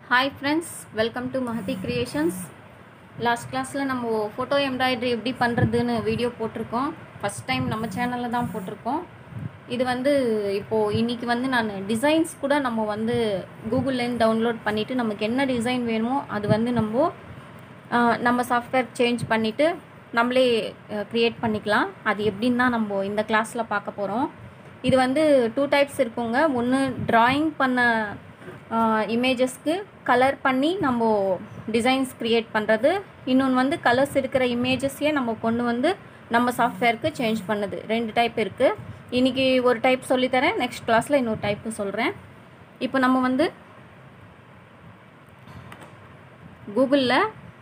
hi friends welcome to Mahathi creations last கிளாஸில் நம்ம photo embroidery எப்படி பண்ணுறதுன்னு வீடியோ போட்டிருக்கோம் ஃபஸ்ட் டைம் நம்ம சேனலில் தான் போட்டிருக்கோம் இது வந்து இப்போது இன்றைக்கி வந்து நான் டிசைன்ஸ் கூட நம்ம வந்து கூகுள்லேருந்து டவுன்லோட் பண்ணிவிட்டு நமக்கு என்ன டிசைன் வேணுமோ அது வந்து நம்ம ஆஹ், நம்ம சாஃப்ட்வேர் சேஞ்ச் பண்ணிவிட்டு நம்மளே க்ரியேட் பண்ணிக்கலாம் அது எப்படின்னு தான் நம்ம இந்த கிளாஸில் பார்க்க போகிறோம் இது வந்து டூ டைப்ஸ் இருக்குங்க ஒன்று ட்ராயிங் பண்ண இமேஜஸ்க்கு கலர் பண்ணி நம்ம டிசைன்ஸ் க்ரியேட் பண்ணுறது இன்னொன்று வந்து கலர்ஸ் இருக்கிற இமேஜஸையே நம்ம கொண்டு வந்து நம்ம சாஃப்ட்வேருக்கு சேஞ்ச் பண்ணுது ரெண்டு டைப் இருக்குது இன்றைக்கி ஒரு டைப் சொல்லித்தரேன் நெக்ஸ்ட் கிளாஸில் இன்னொரு டைப்பு சொல்கிறேன் இப்போ நம்ம வந்து கூகுளில்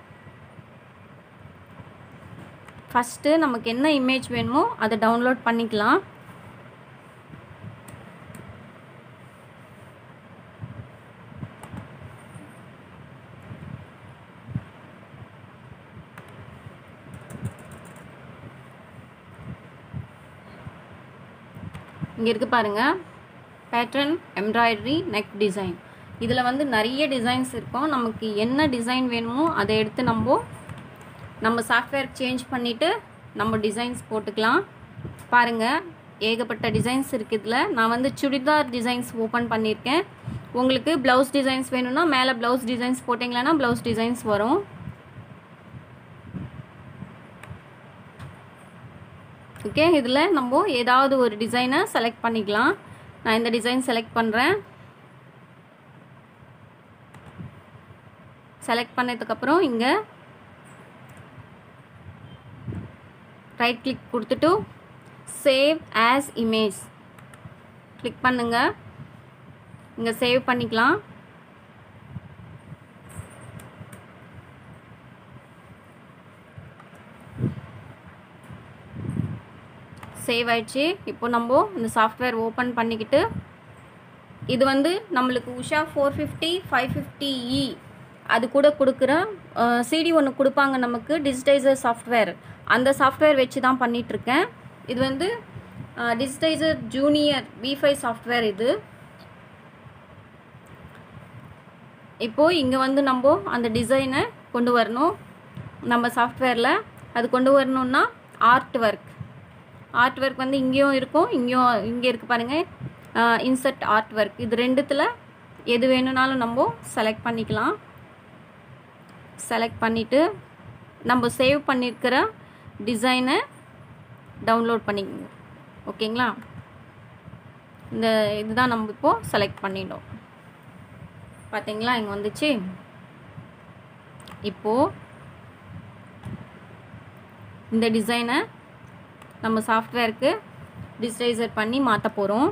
ஃபஸ்ட்டு நமக்கு என்ன இமேஜ் வேணுமோ அதை டவுன்லோட் பண்ணிக்கலாம் இங்கே இருக்கு பாருங்க பேட்டர்ன் எம்ப்ராய்டரி நெக் டிசைன் இதில் வந்து நிறைய டிசைன்ஸ் இருக்கும் நமக்கு என்ன டிசைன் வேணுமோ அதை எடுத்து நம்ம நம்ம சாஃப்ட்வேர் சேஞ்ச் பண்ணிவிட்டு நம்ம டிசைன்ஸ் போட்டுக்கலாம் பாருங்கள் ஏகப்பட்ட டிசைன்ஸ் இருக்குது இதில் நான் வந்து சுடிதார் டிசைன்ஸ் ஓப்பன் பண்ணியிருக்கேன் உங்களுக்கு ப்ளவுஸ் டிசைன்ஸ் வேணும்னா மேலே ப்ளவுஸ் டிசைன்ஸ் போட்டிங்களன்னா ப்ளவுஸ் டிசைன்ஸ் வரும் ஓகே இதில் நம்ம ஏதாவது ஒரு டிசைனை செலக்ட் பண்ணிக்கலாம் நான் இந்த டிசைன் செலக்ட் பண்ணுறேன் செலக்ட் பண்ணதுக்கப்புறம் இங்கே ரைட் கிளிக் கொடுத்துட்டு சேவ் ஆஸ் இமேஜ் கிளிக் பண்ணுங்க இங்கே சேவ் பண்ணிக்கலாம் சேவ் ஆயிடுச்சு இப்போ நம்ம இந்த சாஃப்ட்வேர் ஓப்பன் பண்ணிக்கிட்டு இது வந்து நம்மளுக்கு Usha four fifty five fifty E அது கூட கொடுக்குற சிடி ஒன்று கொடுப்பாங்க நமக்கு டிஜிட்டைசர் சாஃப்ட்வேர் அந்த சாஃப்ட்வேர் வச்சு தான் பண்ணிகிட்ருக்கேன் இது வந்து digitizer junior V five software இது இப்போது இங்கே வந்து நம்ம அந்த டிசைனை கொண்டு வரணும் நம்ம சாஃப்ட்வேரில் அது கொண்டு வரணுன்னா ஆர்ட் ஒர்க் ஆர்ட் ஒர்க் வந்து இங்கேயும் இருக்கும் இங்கேயும் இங்கே இருக்குது பாருங்கள் இன்சர்ட் ஆர்ட் ஒர்க் இது ரெண்டுத்தில் எது வேணும்னாலும் நம்ம செலக்ட் பண்ணிக்கலாம் செலக்ட் பண்ணிவிட்டு நம்ம சேவ் பண்ணியிருக்கிற டிசைனை டவுன்லோட் பண்ணிக்கோங்க ஓகேங்களா இந்த இதுதான் நம்ம இப்போது செலக்ட் பண்ணிட்டோம் பார்த்தீங்களா இங்கே வந்துச்சு இப்போது இந்த டிசைனை நம்ம சாஃப்ட்வேருக்கு டிஜிட்டைசர் பண்ணி மாற்ற போகிறோம்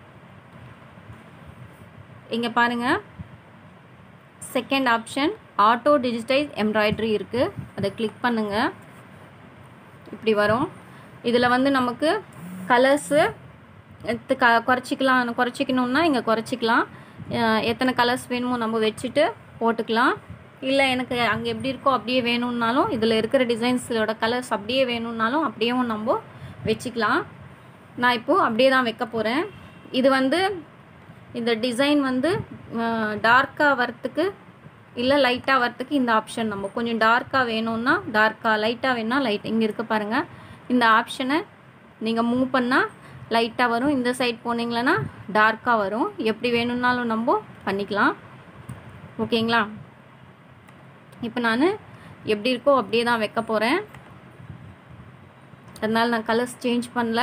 இங்கே பாருங்கள் second option auto digitize embroidery இருக்குது அதை கிளிக் பண்ணுங்கள் இப்படி வரும் இதில் வந்து நமக்கு கலர்ஸு எடுத்து க குறைச்சிக்கலாம் குறைச்சிக்கணுன்னா இங்கே குறைச்சிக்கலாம் அஹ் எத்தனை கலர்ஸ் வேணுமோ நம்ம வச்சுட்டு போட்டுக்கலாம் இல்லை எனக்கு அங்கே எப்படி இருக்கோ அப்படியே வேணும்னாலும் இதில் இருக்கிற டிசைன்ஸோட கலர்ஸ் அப்படியே வேணும்னாலும் அப்படியேவும் நம்ம வச்சுக்கலாம் நான் இப்போது அப்படியே தான் வைக்க போகிறேன் இது வந்து இந்த டிசைன் வந்து டார்க்காக வரத்துக்கு இல்லை லைட்டாக வரத்துக்கு இந்த ஆப்ஷன் நம்ம கொஞ்சம் டார்க்காக வேணும்னா டார்க்காக லைட்டாக வேணும்னா லைட் இங்கே இருக்க பாருங்கள் இந்த ஆப்ஷனை நீங்கள் மூவ் பண்ணால் லைட்டாக வரும் இந்த சைட் போனீங்களன்னா டார்க்காக வரும் எப்படி வேணும்னாலும் நம்ம பண்ணிக்கலாம் ஓகேங்களா இப்போ நான் எப்படி இருக்கோ அப்படியே தான் வைக்க போகிறேன் அதனால் நான் கலர்ஸ் சேஞ்ச் பண்ணல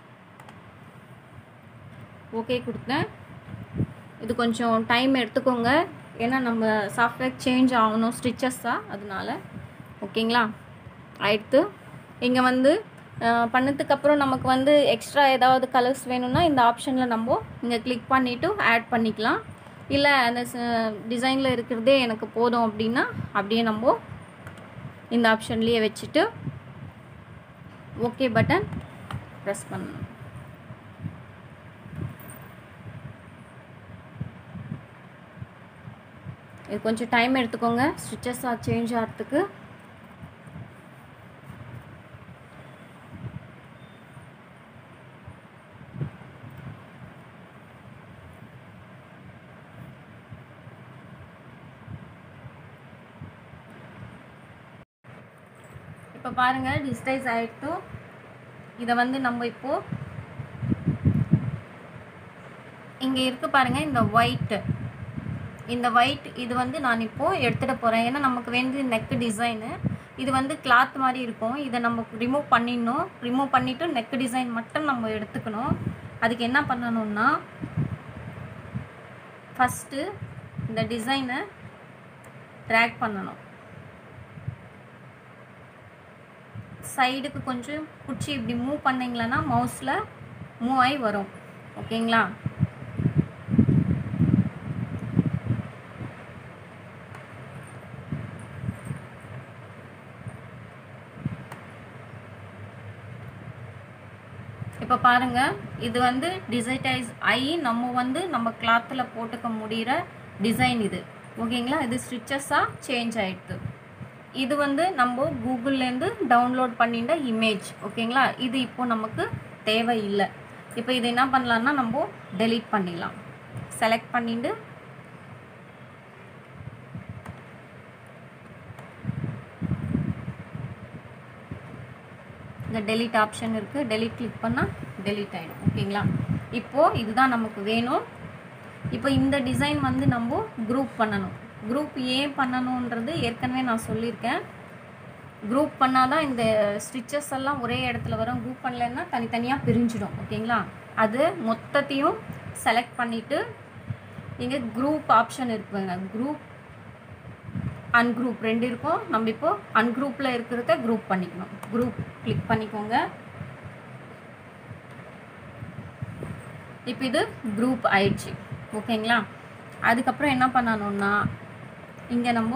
ஓகே கொடுத்தேன் இது கொஞ்சம் டைம் எடுத்துக்கோங்க ஏன்னா நம்ம சாஃப்ட்வேர் சேஞ்ச் ஆகணும் ஸ்டிச்சஸ்ஸாக அதனால ஓகேங்களா ஆயிடுத்து இங்கே வந்து பண்ணதுக்கப்புறம் நமக்கு வந்து எக்ஸ்ட்ரா ஏதாவது கலர்ஸ் வேணும்னா இந்த ஆப்ஷனில் நம்ம இங்கே கிளிக் பண்ணிவிட்டு ஆட் பண்ணிக்கலாம் இல்லை அந்த டிசைனில் இருக்கிறதே எனக்கு போதும் அப்படின்னா அப்படியே நம்ம இந்த ஆப்ஷன்லேயே வச்சுட்டு ஓகே பட்டன் ப்ரெஸ் பண்ணணும் இது கொஞ்சம் டைம் எடுத்துக்கோங்க ஸ்டிச்சஸாக சேஞ்ச் ஆகிறதுக்கு இப்போ பாருங்கள் டிஜிட்டைஸ் ஆகிட்டும் இதை வந்து நம்ம இப்போது இங்கே இருக்கு பாருங்கள் இந்த ஒயிட்டு இந்த ஒயிட் இது வந்து நான் இப்போது எடுத்துகிட்டு போகிறேன் ஏன்னா நமக்கு வந்து நெக்கு டிசைனு இது வந்து கிளாத் மாதிரி இருக்கும் இதை நம்ம ரிமூவ் பண்ணிடணும் ரிமூவ் பண்ணிவிட்டு நெக் டிசைன் மட்டும் நம்ம எடுத்துக்கணும் அதுக்கு என்ன பண்ணணும்னா ஃபஸ்ட்டு இந்த டிசைனை ட்ராக் பண்ணணும் சைடுக்கு கொஞ்சம் குச்சி இப்படி மூவ் பண்ணிங்களன்னா மவுஸில் மூவ் ஆகி வரும் ஓகேங்களா இப்போ பாருங்கள் இது வந்து டிசைடைஸ் ஆகி நம்ம வந்து நம்ம கிளாத்தில் போட்டுக்க முடிகிற டிசைன் இது ஓகேங்களா இது ஸ்டிச்சஸாக சேஞ்ச் ஆகிடுது இது வந்து நம்ம கூகுள்லேருந்து டவுன்லோட் பண்ணிட்ட இமேஜ் ஓகேங்களா இது இப்போ நமக்கு தேவையில்லை இப்போ இது என்ன பண்ணலான்னா நம்ம டெலீட் பண்ணிடலாம் செலக்ட் பண்ணிட்டு இந்த டெலீட் ஆப்ஷன் இருக்குது டெலீட் கிளிக் பண்ணால் டெலீட் ஆகிடும் ஓகேங்களா இப்போது இதுதான் நமக்கு வேணும் இப்போ இந்த டிசைன் வந்து நம்ம குரூப் பண்ணணும் குரூப் ஏன் பண்ணணுன்றது ஏற்கனவே நான் சொல்லியிருக்கேன் குரூப் பண்ணால் தான் இந்த ஸ்டிச்சஸ் எல்லாம் ஒரே இடத்துல வரும் குரூப் பண்ணலைன்னா தனித்தனியாக பிரிஞ்சிடும் ஓகேங்களா அது மொத்தத்தையும் செலக்ட் பண்ணிவிட்டு இங்கே குரூப் ஆப்ஷன் இருக்குங்க குரூப் அன்குரூப் ரெண்டு இருக்கும் நம்ம இப்போ அன்குரூப்பில் இருக்கிறத குரூப் பண்ணிக்கணும் குரூப் கிளிக் பண்ணிக்கோங்க இப்போ இது குரூப் ஆயிடுச்சு ஓகேங்களா அதுக்கப்புறம் என்ன பண்ணணும்னா இங்கே நம்ம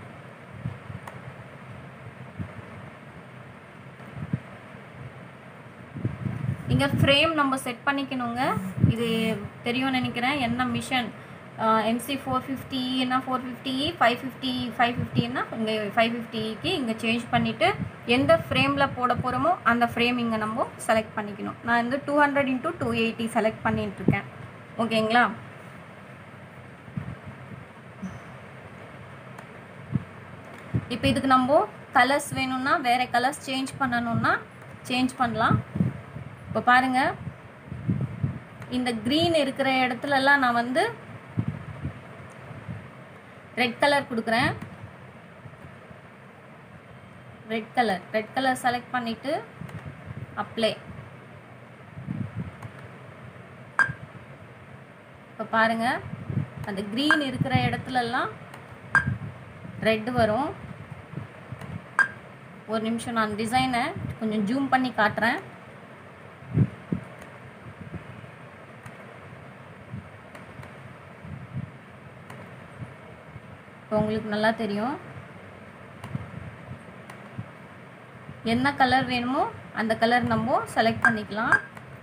இங்கே ஃப்ரேம் நம்ம செட் பண்ணிக்கணுங்க இது தெரியும் நினைக்கிறேன் என்ன மிஷன் எம்சி ஃபோர் ஃபிஃப்டி என்ன four fifty five fifty five ஃபிஃப்டின்னா இங்கே ஃபைவ் ஃபிஃப்டிக்கு இங்கே சேஞ்ச் பண்ணிவிட்டு எந்த ஃப்ரேமில் போட போகிறோமோ அந்த ஃப்ரேம் இங்கே நம்ம செலக்ட் பண்ணிக்கணும் நான் வந்து two hundred into two eighty select பண்ணிட்டுருக்கேன் ஓகேங்களா இப்போ இதுக்கு நம்ம கலர்ஸ் வேணும்னா வேறு கலர்ஸ் சேஞ்ச் பண்ணணும்னா சேஞ்ச் பண்ணலாம் இப்போ பாருங்கள் இந்த க்ரீன் இருக்கிற இடத்துலலாம் நான் வந்து ரெட் கலர் கொடுக்குறேன் red colour red colour select பண்ணிவிட்டு அப்ளை இப்போ பாருங்கள் அந்த க்ரீன் இருக்கிற இடத்துலலாம் ரெட் வரும் ஒரு நிமிஷம் நான் டிசைனை கொஞ்சம் ஜூம் பண்ணி காட்டுறேன் இப்போ உங்களுக்கு நல்லா தெரியும் என்ன கலர் வேணுமோ அந்த கலர் நம்ம செலக்ட் பண்ணிக்கலாம்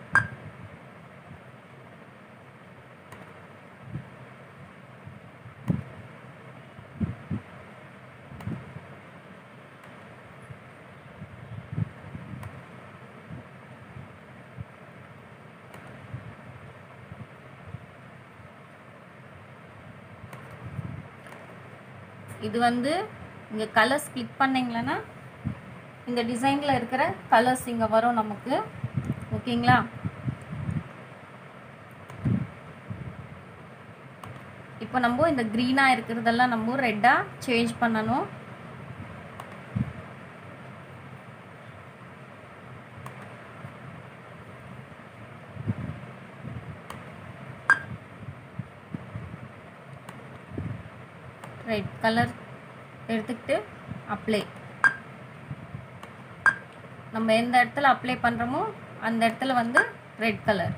இது வந்து இங்கே கலர்ஸ் கிளிக் பண்ணிங்களன்னா இந்த டிசைனில் இருக்கிற கலர்ஸ் இங்கே வரும் நமக்கு ஓகேங்களா இப்போ நம்ம இந்த க்ரீனாக இருக்கிறதெல்லாம் நம்ம ரெட்டாக சேஞ்ச் பண்ணணும் ரெட் கலர் எடுத்துக்கிட்டு அப்ளை நம்ம எந்த இடத்துல அப்ளை பண்ணுறோமோ அந்த இடத்துல வந்து ரெட் கலர்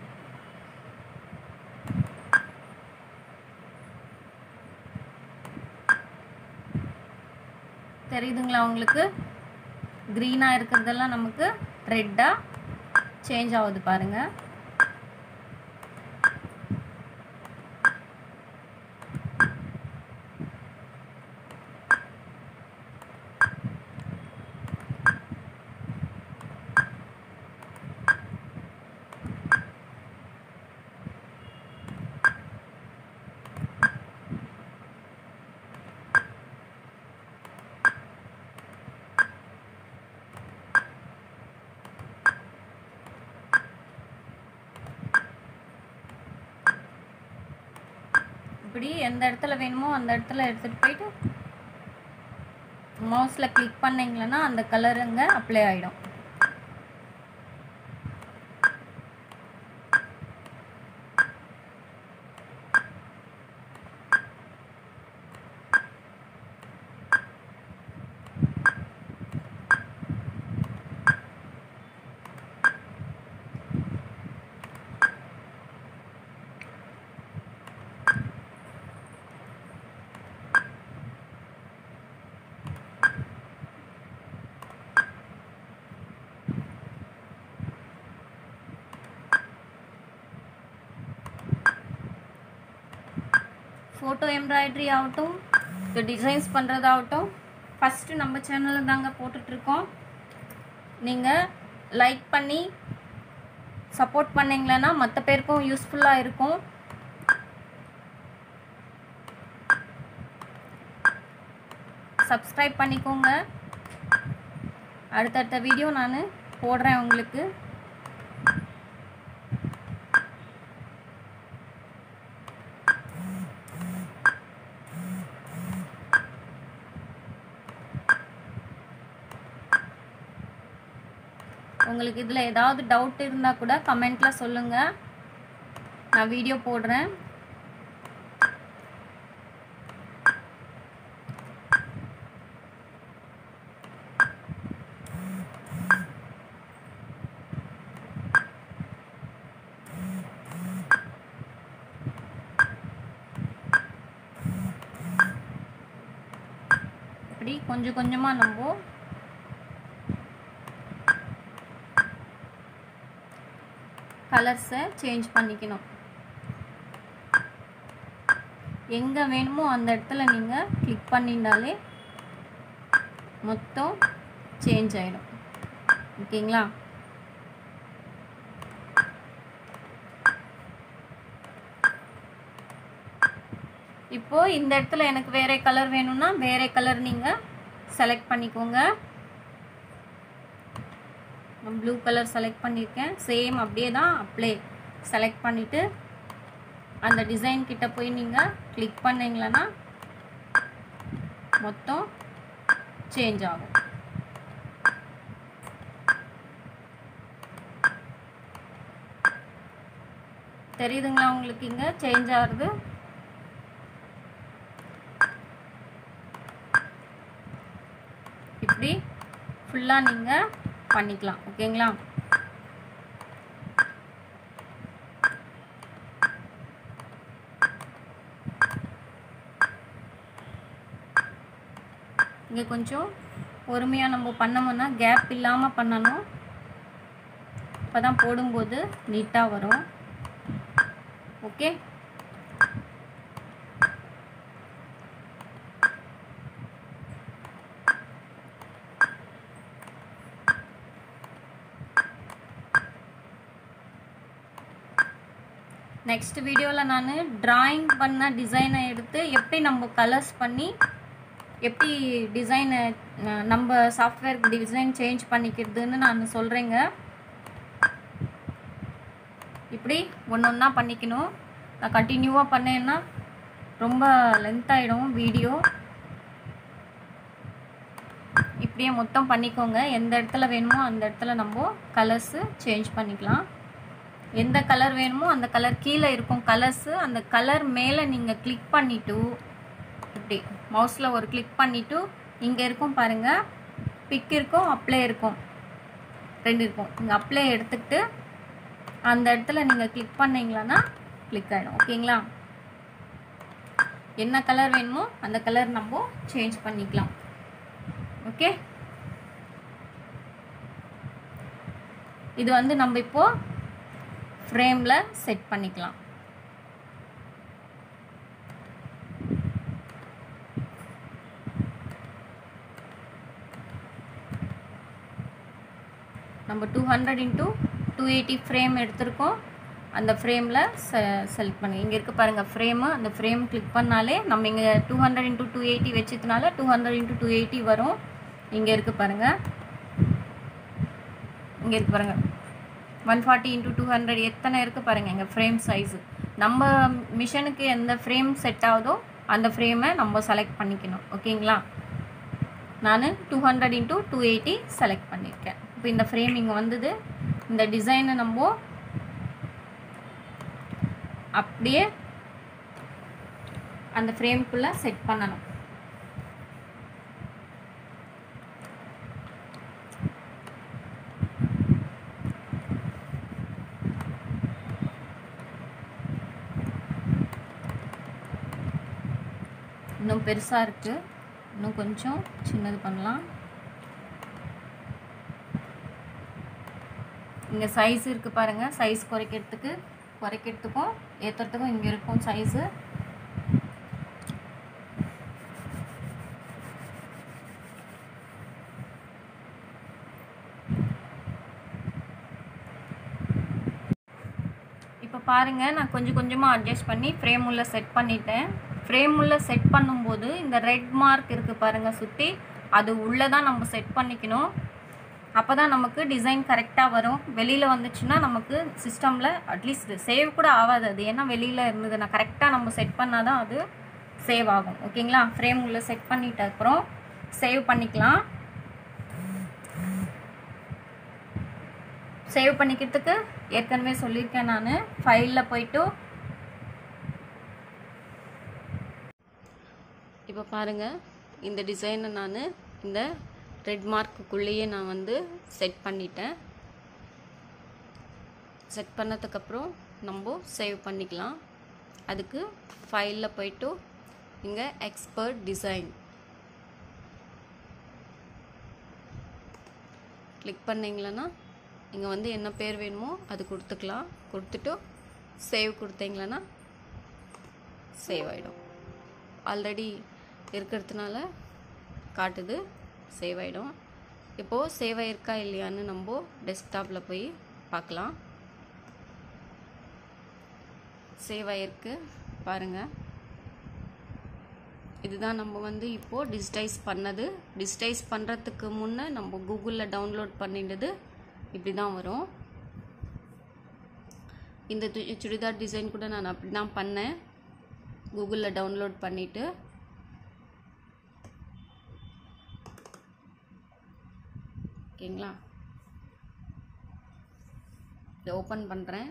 தெரியுதுங்களா உங்களுக்கு க்ரீனாக இருக்கிறதெல்லாம் நமக்கு ரெட்டாக சேஞ்ச் ஆகுது பாருங்கள் இப்படி எந்த இடத்துல வேணுமோ அந்த இடத்துல எடுத்துகிட்டு போயிட்டு மவுஸில் கிளிக் பண்ணிங்களன்னா அந்த கலருங்க அப்ளை ஆகிடும் ஃபோட்டோ எம்ப்ராய்டரி ஆகட்டும் இந்த டிசைன்ஸ் பண்ணுறதாகட்டும் ஃபஸ்ட்டு நம்ம சேனலில் தாங்க போட்டுட்ருக்கோம் நீங்கள் லைக் பண்ணி சப்போர்ட் பண்ணிங்களன்னா மற்ற பேருக்கும் யூஸ்ஃபுல்லாக இருக்கும் சப்ஸ்கிரைப் பண்ணிக்கோங்க அடுத்தடுத்த வீடியோ நான் போடுறேன் உங்களுக்கு உங்களுக்கு இதில் ஏதாவது டவுட் இருந்தால் கூட கமெண்ட்டில் சொல்லுங்கள் நான் வீடியோ போடுறேன் இப்படி கொஞ்சம் கொஞ்சமாக நம்ம கலர்ஸை சேஞ்ச் பண்ணிக்கணும் எங்கே வேணுமோ அந்த இடத்துல நீங்கள் கிளிக் பண்ணிட்டாலே மொத்தம் சேஞ்ச் ஆகிடும் ஓகேங்களா இப்போது இந்த இடத்துல எனக்கு வேறு கலர் வேணும்னா வேறு கலர் நீங்கள் செலக்ட் பண்ணிக்கோங்க நான் ப்ளூ கலர் செலக்ட் பண்ணியிருக்கேன் சேம் அப்படியே தான் அப்ளை செலக்ட் பண்ணிவிட்டு அந்த டிசைன் கிட்ட போய் நீங்கள் கிளிக் பண்ணிங்களன்னா மொத்தம் சேஞ்ச் ஆகும் தெரியுதுங்களா உங்களுக்கு இங்கே சேஞ்ச் ஆகுறது இப்படி ஃபுல்லாக நீங்கள் பண்ணிக்கலாம் ஓகேங்களா இங்கே கொஞ்சம் பொறுமையாக நம்ம பண்ணோம்னா கேப் இல்லாமல் பண்ணணும் அப்போ தான் போடும்போது நீட்டாக வரும் ஓகே நெக்ஸ்ட் வீடியோவில் நான் ட்ராயிங் பண்ண டிசைனை எடுத்து எப்படி நம்ம கலர்ஸ் பண்ணி எப்படி டிசைனை நம்ம சாஃப்ட்வேர் டிசைன் சேஞ்ச் பண்ணிக்கிறதுன்னு நான் சொல்கிறேங்க இப்படி ஒன்று ஒன்றா பண்ணிக்கணும் நான் கண்டினியூவாக பண்ணேன்னா ரொம்ப லென்த் ஆகிடும் வீடியோ இப்படியே மொத்தம் பண்ணிக்கோங்க எந்த இடத்துல வேணுமோ அந்த இடத்துல நம்ம கலர்ஸு சேஞ்ச் பண்ணிக்கலாம் எந்த கலர் வேணுமோ அந்த கலர் கீழே இருக்கும் கலர்ஸு அந்த கலர் மேலே நீங்கள் கிளிக் பண்ணிவிட்டு இப்படி மவுஸில் ஒரு கிளிக் பண்ணிவிட்டு இங்கே இருக்கும் பாருங்கள் பிக் இருக்கும் அப்ளை இருக்கும் ரெண்டு இருக்கும் இங்கே அப்ளை எடுத்துக்கிட்டு அந்த இடத்துல நீங்கள் கிளிக் பண்ணீங்களான்னா கிளிக் ஆகிடும் ஓகேங்களா என்ன கலர் வேணுமோ அந்த கலர் நம்ம சேஞ்ச் பண்ணிக்கலாம் ஓகே இது வந்து நம்ம இப்போ ஃப்ரேமில் செட் பண்ணிக்கலாம் நம்ம two hundred into two eighty frame எடுத்திருக்கோம் அந்த ஃப்ரேமில் செ செலக்ட் பண்ணி இங்கே இருக்க பாருங்கள் ஃப்ரேமு அந்த ஃப்ரேம் கிளிக் பண்ணாலே நம்ம இங்கே two hundred into two eighty வச்சதுனால two hundred into two eighty வரும் இங்கே இருக்குது பாருங்கள் இங்கே இருக்கு பாருங்கள் one forty into two hundred எத்தனை இருக்குது பாருங்கள் எங்கள் ஃப்ரேம் சைஸு நம்ம மிஷினுக்கு எந்த ஃப்ரேம் செட் ஆகுதோ அந்த ஃப்ரேமை நம்ம செலக்ட் பண்ணிக்கணும் ஓகேங்களா நான் two hundred into two eighty select பண்ணியிருக்கேன் இப்போ இந்த ஃப்ரேம் இங்கே வந்தது இந்த டிசைனை நம்ம அப்படியே அந்த ஃப்ரேம்குள்ளே செட் பண்ணணும் இன்னும் பெருசாக இருக்குது இன்னும் கொஞ்சம் சின்னது பண்ணலாம் இங்கே சைஸ் இருக்குது பாருங்கள் சைஸ் குறைக்கிறதுக்கு குறைக்கிறதுக்கும் ஏற்றுறதுக்கும் இங்கே இருக்கும் சைஸு இப்போ பாருங்கள் நான் கொஞ்சம் கொஞ்சமாக அட்ஜஸ்ட் பண்ணி ஃப்ரேம் உள்ள செட் பண்ணிட்டேன் ஃப்ரேம் உள்ள செட் பண்ணும்போது இந்த ரெட் மார்க் இருக்குது பாருங்கள் சுற்றி அது உள்ளே தான் நம்ம செட் பண்ணிக்கணும் அப்போ தான் நமக்கு டிசைன் கரெக்டாக வரும் வெளியில் வந்துச்சுன்னா நமக்கு சிஸ்டமில் அட்லீஸ்ட் சேவ் கூட ஆகாது அது ஏன்னா வெளியில் இருந்ததுன்னா கரெக்டாக நம்ம செட் பண்ணால் தான் அது சேவ் ஆகும் ஓகேங்களா ஃப்ரேம் உள்ள செட் பண்ணிட்ட அப்புறம் சேவ் பண்ணிக்கலாம் சேவ் பண்ணிக்கிறதுக்கு ஏற்கனவே சொல்லியிருக்கேன் நான் ஃபைலில் போயிட்டு இப்போ பாருங்கள் இந்த டிசைனை நான் இந்த ரெட் மார்க்குள்ளேயே நான் வந்து செட் பண்ணிட்டேன் செட் பண்ணதுக்கப்புறம் நம்ம சேவ் பண்ணிக்கலாம் அதுக்கு ஃபைலில் போயிட்டு இங்கே எக்ஸ்பர்ட் டிசைன் கிளிக் பண்ணிங்களன்னா இங்கே வந்து என்ன பேர் வேணுமோ அது கொடுத்துக்கலாம் கொடுத்துட்டு சேவ் கொடுத்தீங்களன்னா சேவ் ஆகிடும் ஆல்ரெடி இருக்கிறதுனால காட்டுது சேவ் ஆகிடும் இப்போது சேவ் ஆயிருக்கா இல்லையான்னு நம்ம டெஸ்க்டாப்பில் போய் பார்க்கலாம் சேவ் ஆயிருக்கு பாருங்கள் இதுதான் நம்ம வந்து இப்போது டிஜிட்டைஸ் பண்ணது டிஜிட்டைஸ் பண்ணுறதுக்கு முன்னே நம்ம கூகுளில் டவுன்லோட் பண்ணிட்டது இப்படி தான் வரும் இந்த து- சுடிதார் டிசைன் கூட நான் அப்படி தான் பண்ணேன் கூகுளில் டவுன்லோட் பண்ணிவிட்டு ஓகேங்களா இதை ஓப்பன் பண்ணுறேன்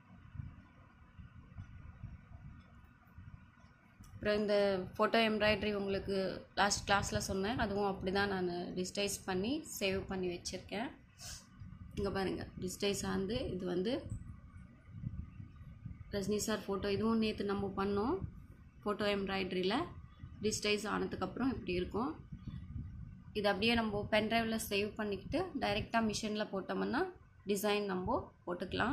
அப்புறம் இந்த ஃபோட்டோ எம்ப்ராய்டரி உங்களுக்கு லாஸ்ட் கிளாஸில் சொன்னேன் அதுவும் அப்படி தான் நான் டிஜிட்டைஸ் பண்ணி சேவ் பண்ணி வச்சுருக்கேன் இங்கே பாருங்கள் டிஜிட்டைஸ் ஆந்து இது வந்து ரஜினி சார் ஃபோட்டோ இதுவும் நேற்று நம்ம பண்ணோம் ஃபோட்டோ எம்ப்ராய்டரியில் டிஜிட்டைஸ் ஆனதுக்கப்புறம் இப்படி இருக்கும் இது அப்படியே நம்ம பென்ட்ரைவில் சேவ் பண்ணிக்கிட்டு டைரெக்டாக மிஷினில் போட்டோம்னா டிசைன் நம்ம போட்டுக்கலாம்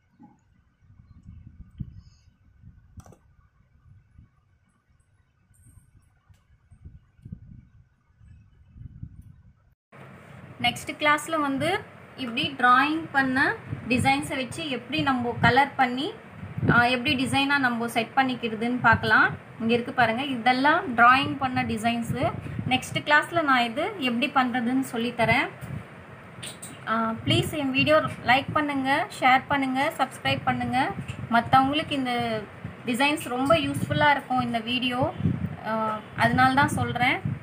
நெக்ஸ்ட் கிளாஸில் வந்து இப்படி டிராயிங் பண்ண டிசைன்ஸை வச்சு எப்படி நம்ம கலர் பண்ணி ஆஹ், எப்படி டிசைனாக நம்ம செட் பண்ணிக்கிறதுன்னு பார்க்கலாம் இங்கே இருக்கு பாருங்கள் இதெல்லாம் டிராயிங் பண்ண டிசைன்ஸு நெக்ஸ்ட் கிளாஸில் நான் இது எப்படி பண்ணுறதுன்னு சொல்லித்தரேன் ப்ளீஸ் என் வீடியோ லைக் பண்ணுங்கள் ஷேர் பண்ணுங்கள் சப்ஸ்கிரைப் பண்ணுங்கள் மற்றவங்களுக்கு இந்த டிசைன்ஸ் ரொம்ப யூஸ்ஃபுல்லாக இருக்கும் இந்த வீடியோ அதனால தான் சொல்கிறேன்